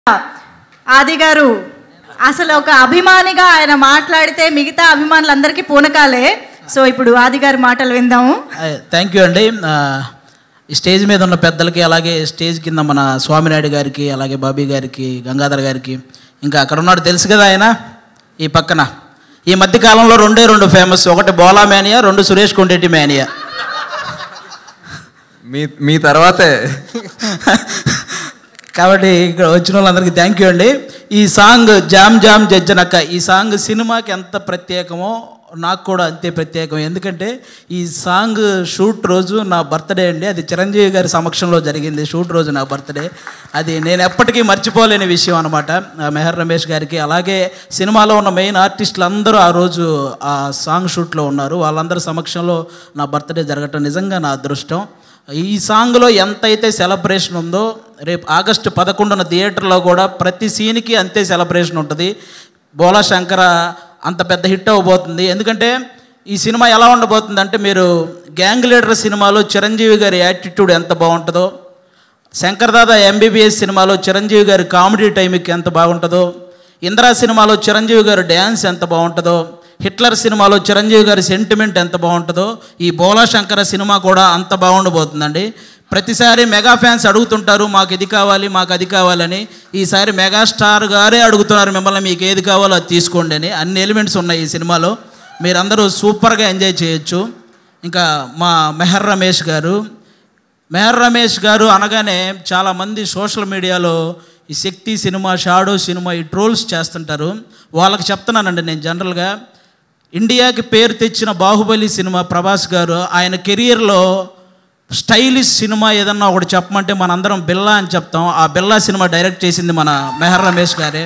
ఆది గారు అసలు ఒక అభిమానిగా ఆయన మాట్లాడితే మిగతా అభిమానులందరికీ పూనకాలే సో ఇప్పుడు ఆది గారి మాటలు విందాము థ్యాంక్ యూ అండి ఆ, ఈ స్టేజ్ మీద ఉన్న పెద్దలకి అలాగే స్టేజ్ కింద మన స్వామినాయుడు గారికి అలాగే బాబీ గారికి గంగాధర్ గారికి ఇంకా అక్కడ ఉన్నాడు తెలుసు కదా ఆయన ఈ పక్కన ఈ మధ్య కాలంలో రెండే రెండు ఫేమస్ ఒకటి బోలా మేనియా రెండు సురేష్ కొండెట్టి మేనియా మీ మీ తర్వాతే కాబట్టి ఇక్కడ వచ్చిన వాళ్ళందరికీ థ్యాంక్ యూ అండి ఈ సాంగ్ జామ్ జామ్ జజ్జనక్క ఈ సాంగ్ సినిమాకి ఎంత ప్రత్యేకమో నాకు కూడా అంతే ప్రత్యేకం ఎందుకంటే ఈ సాంగ్ షూట్ రోజు నా బర్త్డే అండి అది చిరంజీవి గారి సమక్షంలో జరిగింది షూట్ రోజు నా బర్త్డే అది నేను ఎప్పటికీ మర్చిపోలేని విషయం అనమాట మెహర్ రమేష్ గారికి అలాగే సినిమాలో ఉన్న మెయిన్ ఆర్టిస్టులు అందరూ ఆ రోజు ఆ సాంగ్ షూట్లో ఉన్నారు వాళ్ళందరి సమక్షంలో నా బర్త్డే జరగటం నిజంగా నా అదృష్టం ఈ సాంగ్లో ఎంతైతే సెలబ్రేషన్ ఉందో రేపు ఆగస్టు పదకొండున థియేటర్లో కూడా ప్రతి సీన్కి అంతే సెలబ్రేషన్ ఉంటుంది బోలా శంకర అంత పెద్ద హిట్ అవ్వబోతుంది ఎందుకంటే ఈ సినిమా ఎలా ఉండబోతుంది అంటే మీరు గ్యాంగ్ లీడర్ సినిమాలో చిరంజీవి గారి యాటిట్యూడ్ ఎంత బాగుంటుందో శంకర్ దాదా ఎంబీబీఎస్ సినిమాలో చిరంజీవి గారి కామెడీ టైంకి ఎంత బాగుంటుందో ఇందిరా సినిమాలో చిరంజీవి గారి డ్యాన్స్ ఎంత బాగుంటుందో హిట్లర్ సినిమాలో చిరంజీవి గారి సెంటిమెంట్ ఎంత బాగుంటుందో ఈ బోలా శంకర సినిమా కూడా అంత బాగుండబోతుందండి ప్రతిసారి మెగా ఫ్యాన్స్ అడుగుతుంటారు మాకు ఇది కావాలి మాకు అది కావాలని ఈసారి మెగాస్టార్ గారే అడుగుతున్నారు మిమ్మల్ని మీకు ఏది కావాలో అది తీసుకోండి అని అన్ని ఎలిమెంట్స్ ఉన్నాయి ఈ సినిమాలో మీరందరూ సూపర్గా ఎంజాయ్ చేయొచ్చు ఇంకా మా మెహర్ రమేష్ గారు మెహర్ రమేష్ గారు అనగానే చాలామంది సోషల్ మీడియాలో ఈ శక్తి సినిమా షాడో సినిమా ఈ ట్రోల్స్ చేస్తుంటారు వాళ్ళకి చెప్తున్నానండి నేను జనరల్గా ఇండియాకి పేరు తెచ్చిన బాహుబలి సినిమా ప్రభాస్ గారు ఆయన కెరియర్లో స్టైలిష్ సినిమా ఏదన్నా ఒకటి చెప్పమంటే మనందరం బిల్లా అని చెప్తాం ఆ బిల్లా సినిమా డైరెక్ట్ చేసింది మన మెహర్ రమేష్ గారే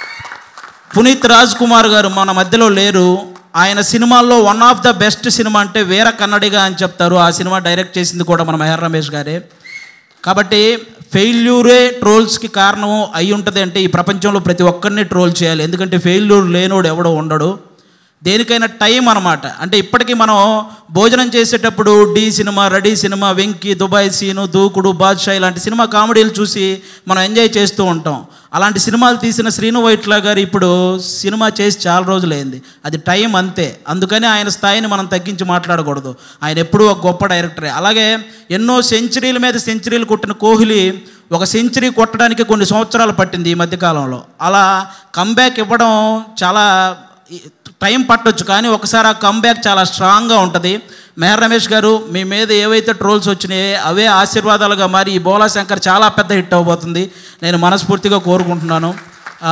పునీత్ రాజ్ కుమార్ గారు మన మధ్యలో లేరు ఆయన సినిమాల్లో one of the best cinema అంటే వీర కన్నడిగా అని చెప్తారు ఆ సినిమా డైరెక్ట్ చేసింది కూడా మన మెహర్ రమేష్ గారే కాబట్టి ఫెయిల్యూరే ట్రోల్స్కి కారణం అయి ఉంటుంది అంటే ఈ ప్రపంచంలో ప్రతి ఒక్కరిని ట్రోల్ చేయాలి ఎందుకంటే ఫెయిల్యూర్ లేనోడు ఎవడో ఉండడు దేనికైనా టైం అనమాట అంటే ఇప్పటికీ మనం భోజనం చేసేటప్పుడు Dhee cinema ready cinema Venky Dubai Seenu Dookudu Baadshah ఇలాంటి సినిమా కామెడీలు చూసి మనం ఎంజాయ్ చేస్తూ ఉంటాం అలాంటి సినిమాలు తీసిన శ్రీను వైట్ల గారు ఇప్పుడు సినిమా చేసి చాలా రోజులైంది అది టైం అంతే అందుకని ఆయన స్థాయిని మనం తగ్గించి మాట్లాడకూడదు ఆయన ఎప్పుడూ ఒక గొప్ప డైరెక్టరే అలాగే ఎన్నో సెంచరీల మీద సెంచరీలు కొట్టిన కోహ్లీ ఒక సెంచరీ కొట్టడానికి కొన్ని సంవత్సరాలు పట్టింది ఈ మధ్యకాలంలో అలా కంబ్యాక్ ఇవ్వడం చాలా టైం పట్టొచ్చు కానీ ఒకసారి ఆ కంబ్యాక్ చాలా స్ట్రాంగ్గా ఉంటుంది మెహర్ రమేష్ గారు మీ మీద ఏవైతే ట్రోల్స్ వచ్చినాయో అవే ఆశీర్వాదాలుగా మారి ఈ బోలా శంకర్ చాలా పెద్ద హిట్ అవ్వబోతుంది నేను మనస్ఫూర్తిగా కోరుకుంటున్నాను ఆ,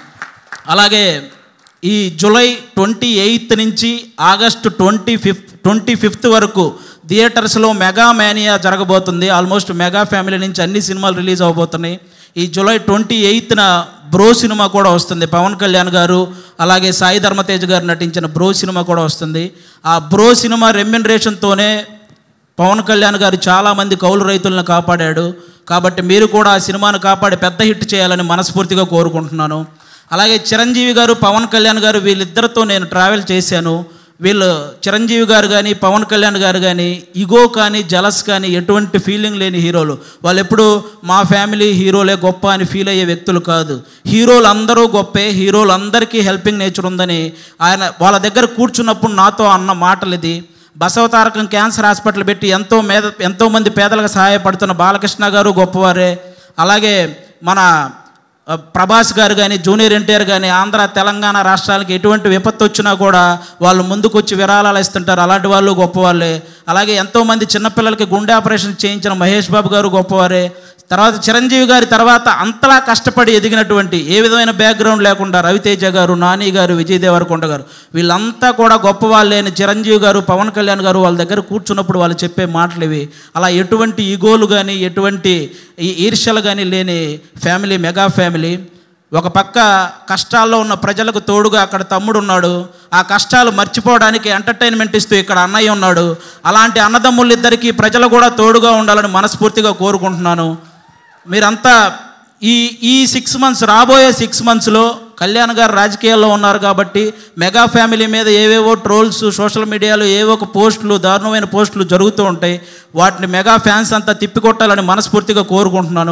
అలాగే ఈ జూలై ట్వంటీ ఎయిత్ నుంచి August twenty fifth twenty fifth వరకు థియేటర్స్లో మెగా మేనియా జరగబోతుంది ఆల్మోస్ట్ మెగా ఫ్యామిలీ నుంచి అన్ని సినిమాలు రిలీజ్ అవబోతున్నాయి ఈ జూలై ట్వంటీ ఎయిత్న బ్రో సినిమా కూడా వస్తుంది పవన్ కళ్యాణ్ గారు అలాగే సాయి ధర్మతేజ్ గారు నటించిన బ్రో సినిమా కూడా వస్తుంది ఆ బ్రో సినిమా రెమ్యునరేషన్తోనే పవన్ కళ్యాణ్ గారు చాలామంది కౌలు రైతులను కాపాడాడు కాబట్టి మీరు కూడా ఆ సినిమాను కాపాడి పెద్ద హిట్ చేయాలని మనస్ఫూర్తిగా కోరుకుంటున్నాను అలాగే చిరంజీవి గారు పవన్ కళ్యాణ్ గారు వీళ్ళిద్దరితో నేను ట్రావెల్ చేశాను వీళ్ళు చిరంజీవి గారు కానీ పవన్ కళ్యాణ్ గారు కానీ ఇగో కానీ జలస్ కానీ ఎటువంటి ఫీలింగ్ లేని హీరోలు వాళ్ళు ఎప్పుడు మా ఫ్యామిలీ హీరోలే గొప్ప అని ఫీల్ అయ్యే వ్యక్తులు కాదు హీరోలు అందరూ గొప్పే హీరోలు అందరికీ హెల్పింగ్ నేచర్ ఉందని ఆయన వాళ్ళ దగ్గర కూర్చున్నప్పుడు నాతో అన్న మాటలు ఇది బసవతారకం క్యాన్సర్ హాస్పిటల్ పెట్టి ఎంతో మేద ఎంతోమంది పేదలకు సహాయపడుతున్న బాలకృష్ణ గారు గొప్పవారే అలాగే మన ఆ, ప్రభాస్ గారు కానీ జూనియర్ ఎన్టీఆర్ కానీ ఆంధ్ర తెలంగాణ రాష్ట్రాలకి ఎటువంటి విపత్తు వచ్చినా కూడా వాళ్ళు ముందుకొచ్చి విరాళాలు ఇస్తుంటారు అలాంటి వాళ్ళు గొప్పవాళ్ళే అలాగే ఎంతోమంది చిన్నపిల్లలకి గుండె ఆపరేషన్ చేయించిన మహేష్ బాబు గారు గొప్పవారే తర్వాత చిరంజీవి గారి తర్వాత అంతలా కష్టపడి ఎదిగినటువంటి ఏ విధమైన బ్యాక్గ్రౌండ్ లేకుండా రవితేజ గారు నాని గారు విజయ్ దేవరకొండ గారు వీళ్ళంతా కూడా గొప్ప వాళ్ళే అని చిరంజీవి గారు పవన్ కళ్యాణ్ గారు వాళ్ళ దగ్గర కూర్చున్నప్పుడు వాళ్ళు చెప్పే మాటలు ఇవి అలా ఎటువంటి ఈగోలు కానీ ఎటువంటి ఈ ఈర్ష్యలు కానీ లేని ఫ్యామిలీ మెగా ఫ్యామిలీ ఒక పక్క కష్టాల్లో ఉన్న ప్రజలకు తోడుగా అక్కడ తమ్ముడు ఉన్నాడు ఆ కష్టాలు మర్చిపోవడానికి ఎంటర్టైన్మెంట్ ఇస్తూ ఇక్కడ అన్నయ్య ఉన్నాడు అలాంటి అన్నదమ్ములిద్దరికీ ప్రజలు కూడా తోడుగా ఉండాలని మనస్ఫూర్తిగా కోరుకుంటున్నాను మీరంతా ఈ ఈ సిక్స్ మంత్స్ రాబోయే సిక్స్ మంత్స్లో కళ్యాణ్ గారు రాజకీయాల్లో ఉన్నారు కాబట్టి మెగా ఫ్యామిలీ మీద ఏవేవో ట్రోల్స్ సోషల్ మీడియాలో ఏవో ఒక పోస్టులు దారుణమైన పోస్టులు జరుగుతూ ఉంటాయి వాటిని మెగా ఫ్యాన్స్ అంతా తిప్పికొట్టాలని మనస్ఫూర్తిగా కోరుకుంటున్నాను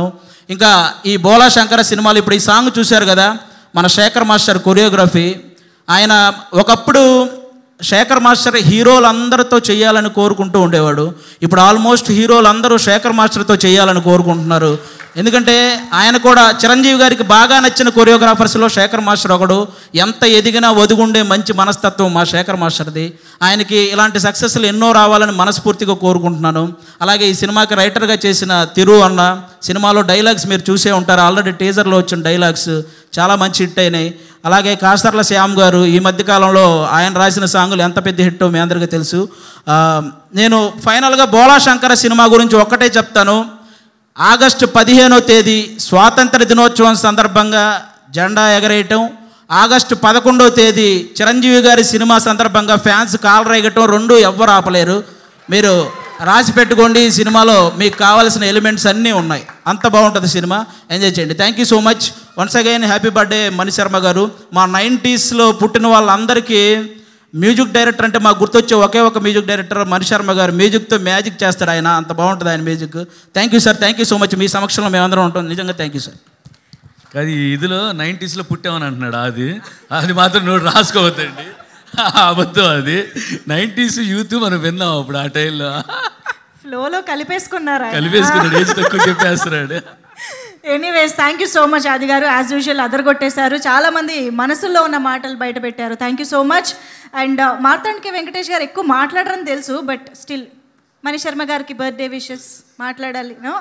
ఇంకా ఈ బోలా శంకర సినిమాలు ఇప్పుడు ఈ సాంగ్ చూశారు కదా మన శేఖర్ మాస్టర్ కొరియోగ్రఫీ ఆయన ఒకప్పుడు శేఖర్ మాస్టర్ హీరోలందరితో చేయాలని కోరుకుంటూ ఉండేవాడు ఇప్పుడు ఆల్మోస్ట్ హీరోలందరూ శేఖర్ మాస్టర్తో చేయాలని కోరుకుంటున్నారు ఎందుకంటే ఆయన కూడా చిరంజీవి గారికి బాగా నచ్చిన కొరియోగ్రాఫర్స్లో శేఖర్ మాస్టర్ ఒకడు ఎంత ఎదిగినా ఒదుగుండే మంచి మనస్తత్వం మా శేఖర్ మాస్టర్ది ఆయనకి ఇలాంటి సక్సెస్లు ఎన్నో రావాలని మనస్ఫూర్తిగా కోరుకుంటున్నాను అలాగే ఈ సినిమాకి రైటర్గా చేసిన తిరు అన్న సినిమాలో డైలాగ్స్ మీరు చూసే ఉంటారు ఆల్రెడీ టీజర్లో వచ్చిన డైలాగ్స్ చాలా మంచి హిట్ అయినాయి అలాగే కాస్తర్ల శ్యామ్ గారు ఈ మధ్యకాలంలో ఆయన రాసిన సాంగులు ఎంత పెద్ద హిట్టో మీ అందరికీ తెలుసు ఆ, నేను ఫైనల్గా బోలా శంకర సినిమా గురించి ఒక్కటే చెప్తాను ఆగస్టు పదిహేనో తేదీ స్వాతంత్ర దినోత్సవం సందర్భంగా జెండా ఎగరేయటం ఆగస్టు పదకొండో తేదీ చిరంజీవి గారి సినిమా సందర్భంగా ఫ్యాన్స్ కాల్ రేగటం రెండు ఎవ్వరు ఆపలేరు మీరు రాసి పెట్టుకోండి ఈ సినిమాలో మీకు కావాల్సిన ఎలిమెంట్స్ అన్నీ ఉన్నాయి అంత బాగుంటుంది సినిమా ఎంజాయ్ చేయండి thank you so much once again happy birthday Mani Sharma garu మా నైంటీస్లో పుట్టిన వాళ్ళందరికీ మ్యూజిక్ డైరెక్టర్ అంటే మాకు గుర్తొచ్చే ఒకే ఒక మ్యూజిక్ డైరెక్టర్ మణి శర్మ గారు మ్యూజిక్తో మ్యాజిక్ చేస్తాడు ఆయన అంత బాగుంటుంది ఆయన music thank you sir thank you so much మీ సమక్షంలో మేమందరం ఉంటాం నిజంగా థ్యాంక్ యూ సార్ అది ఇదిలో నైంటీస్లో పుట్టామని అంటున్నాడు అది అది మాత్రం నువ్వు రాసుకోవద్దండి అబద్ధం అది నైంటీస్ యూత్ మనం విన్నాం అప్పుడు ఆ టైంలో ఫ్లోలో కలిపేసుకున్నారా కలిపేసుకున్నాడు ఏజ్ తక్కువ చెప్పేస్తున్నాడు anyways thank you so much Aadi garu as usual అదరగొట్టేశారు చాలా మంది మనసులో ఉన్న మాటలు బయట పెట్టారు thank you so much and మార్తాండ్కి వెంకటేష్ గారు ఎక్కువ మాట్లాడరని తెలుసు బట్ స్టిల్ మణి శర్మ గారికి బర్త్డే విషెస్ మాట్లాడాలి నో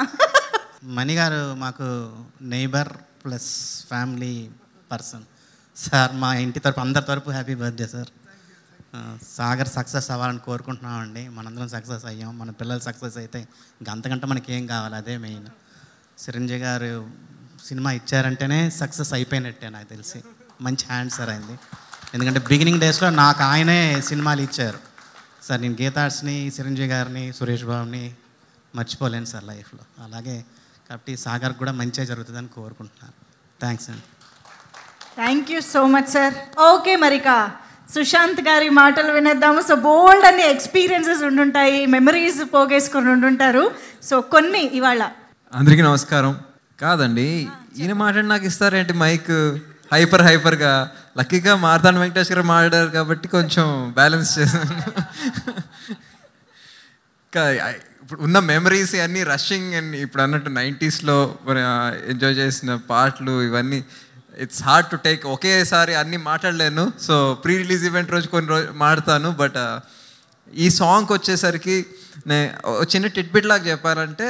మణి గారు మాకు neighbour plus family person sir మా ఇంటి తరపు అందరి తరపు హ్యాపీ బర్త్డే సార్ ఆ, సాగర్ సక్సెస్ అవ్వాలని కోరుకుంటున్నామండి మనందరం సక్సెస్ అయ్యాం మన పిల్లలు సక్సెస్ అయితే ఇంక అంతకంటే మనకి ఏం కావాలి అదే మెయిన్ చిరంజీవి గారు సినిమా ఇచ్చారంటేనే సక్సెస్ అయిపోయినట్టే నాకు తెలిసి మంచి హ్యాండ్ సార్ అయింది ఎందుకంటే బిగినింగ్ డేస్లో నాకు ఆయనే సినిమాలు ఇచ్చారు సార్ నేను గీతార్ట్స్ని చిరంజీవి గారిని సురేష్ బాబుని మర్చిపోలేను సార్ లైఫ్లో అలాగే కాబట్టి సాగర్ కూడా మంచిగా జరుగుతుందని కోరుకుంటున్నాను థ్యాంక్స్ అండి thank you so much sir okay మరిక సుశాంత్ గారి మాటలు వినేద్దాము సో బోల్డ్ అన్ని ఎక్స్పీరియన్సెస్ ఉండుంటాయి మెమరీస్ పోగేసుకొని ఉండుంటారు సో కొన్ని ఇవాళ అందరికీ నమస్కారం కాదండి ఈయన మాట్లాడి నాకు ఇస్తారేంటి మైక్ హైపర్ హైపర్గా లక్కీగా మార్తాండ వెంకటేష్ గారు మాట్లాడారు కాబట్టి కొంచెం బ్యాలెన్స్ చేశాను కా- ఇప్పుడు ఉన్న మెమరీస్ అన్నీ రషింగ్ అండ్ ఇప్పుడు అన్నట్టు నైంటీస్లో ఎంజాయ్ చేసిన పాటలు ఇవన్నీ ఇట్స్ హార్డ్ టు టేక్ ఒకేసారి అన్నీ మాట్లాడలేను సో ప్రీ రిలీజ్ ఈవెంట్ రోజు కొన్ని రోజు మాడతాను బట్ ఈ సాంగ్కి వచ్చేసరికి నే ఓ చిన్న టిట్బిట్ లాగా చెప్పాలంటే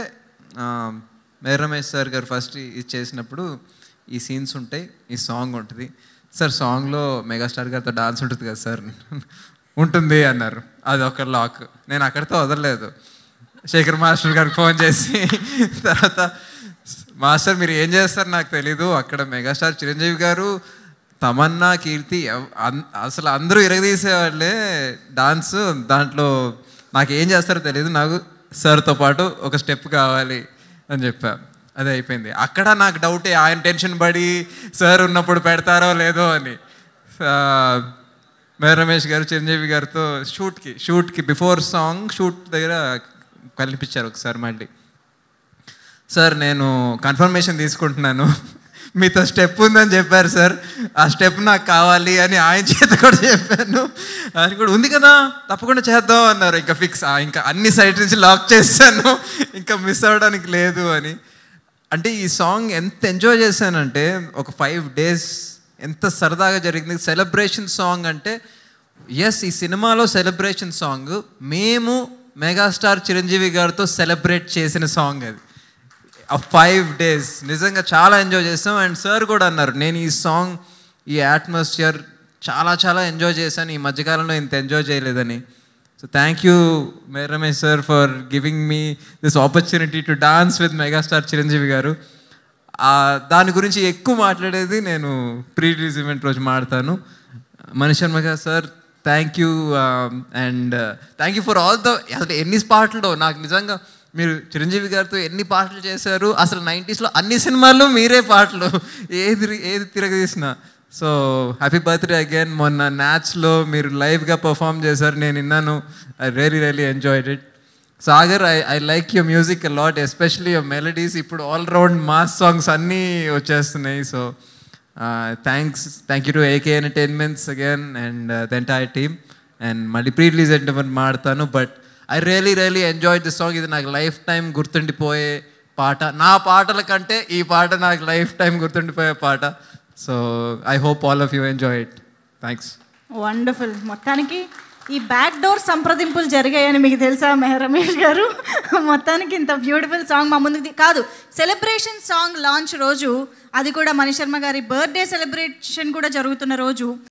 మేర రమేష్ సార్ గారు ఫస్ట్ ఇది చేసినప్పుడు ఈ సీన్స్ ఉంటాయి ఈ సాంగ్ ఉంటుంది సార్ సాంగ్లో మెగాస్టార్ గారితో డాన్స్ ఉంటుంది కదా సార్ ఉంటుంది అన్నారు అది ఒక లాక్ నేను అక్కడితో వదలలేదు శేఖర్ మాస్టర్ గారికి ఫోన్ చేసి తర్వాత మాస్టర్ మీరు ఏం చేస్తారు నాకు తెలీదు అక్కడ మెగాస్టార్ చిరంజీవి గారు తమన్నా కీర్తి ఎవ్- అన్- అసలు అందరూ ఇరగదీసేవాళ్ళే డాన్స్ దాంట్లో నాకు ఏం చేస్తారో తెలియదు నాకు సార్తో పాటు ఒక స్టెప్ కావాలి అని చెప్పా అదే అయిపోయింది అక్కడ నాకు డౌటే ఆయన టెన్షన్ పడి సార్ ఉన్నప్పుడు పెడతారో లేదో అని ఆ, మే రమేష్ గారు చిరంజీవి గారితో షూట్కి షూట్కి బిఫోర్ సాంగ్ షూట్ దగ్గర కల్పించారు ఒకసారి మళ్ళీ సార్ నేను కన్ఫర్మేషన్ తీసుకుంటున్నాను మీతో స్టెప్ ఉందని చెప్పారు సార్ ఆ స్టెప్ నాకు కావాలి అని ఆయన చేత కూడా చెప్పాను ఆయన కూడా ఉంది కదా తప్పకుండా చేద్దాం అన్నారు ఇంకా ఫిక్స్ ఇంకా అన్ని సైడ్ నుంచి లాక్ చేశాను ఇంకా మిస్ అవ్వడానికి లేదు అని అంటే ఈ సాంగ్ ఎంత ఎంజాయ్ చేశానంటే ఒక ఫైవ్ డేస్ ఎంత సరదాగా జరిగింది సెలబ్రేషన్ సాంగ్ అంటే ఎస్ ఈ సినిమాలో సెలబ్రేషన్ సాంగ్ మేము మెగాస్టార్ చిరంజీవి గారితో సెలబ్రేట్ చేసిన సాంగ్ అది ఆ ఫైవ్ డేస్ నిజంగా చాలా ఎంజాయ్ చేసాం అండ్ సార్ కూడా అన్నారు నేను ఈ సాంగ్ ఈ అట్మాస్ఫియర్ చాలా చాలా ఎంజాయ్ చేశాను ఈ మధ్యకాలంలో ఇంత ఎంజాయ్ చేయలేదని so thank you may Ramesh sir for giving me this opportunity to dance with megastar Chiranjeevi garu ఆ, దాని గురించి ఎక్కువ మాట్లాడేది నేను ప్రీ రిలీజ్ ఈవెంట్ రోజు మాడతాను Mani Sharma garu sir thank you and thank you for all the అసలు ఎన్ని పాటలు నాకు నిజంగా మీరు చిరంజీవి గారితో ఎన్ని పాటలు చేశారు అసలు నైంటీస్లో అన్ని సినిమాల్లో మీరే పాటలు ఏది ఏది తిరగదీసిన సో హ్యాపీ బర్త్డే అగైన్ మొన్న న్యాచ్లో మీరు లైవ్గా పర్ఫామ్ చేశారు నేను విన్నాను I really really enjoyed it Sagar I I like your music lot especially your melodies ఇప్పుడు ఆల్ రౌండ్ మాస్ సాంగ్స్ అన్నీ వచ్చేస్తున్నాయి so thanks thank you to AK entertainments again and the entire team and మళ్ళీ pre release entertainment మాడతాను but I really really enjoy this song ఇది నాకు life time గుర్తుండిపోయే పాట నా పాటల కంటే ఈ పాట నాకు లైఫ్ టైం గుర్తుండిపోయే పాట so I hope all of you enjoy it thanks wonderful మొత్తానికి ఈ బ్యాక్ డోర్ సంప్రదింపులు జరిగాయని మీకు తెలుసా మెహ రమేష్ గారు మొత్తానికి ఇంత బ్యూటిఫుల్ సాంగ్ మా ముందుకు తీ- కాదు సెలబ్రేషన్ సాంగ్ లాంచ్ రోజు అది కూడా మణిశర్మ గారి బర్త్డే సెలబ్రేషన్ కూడా జరుగుతున్న రోజు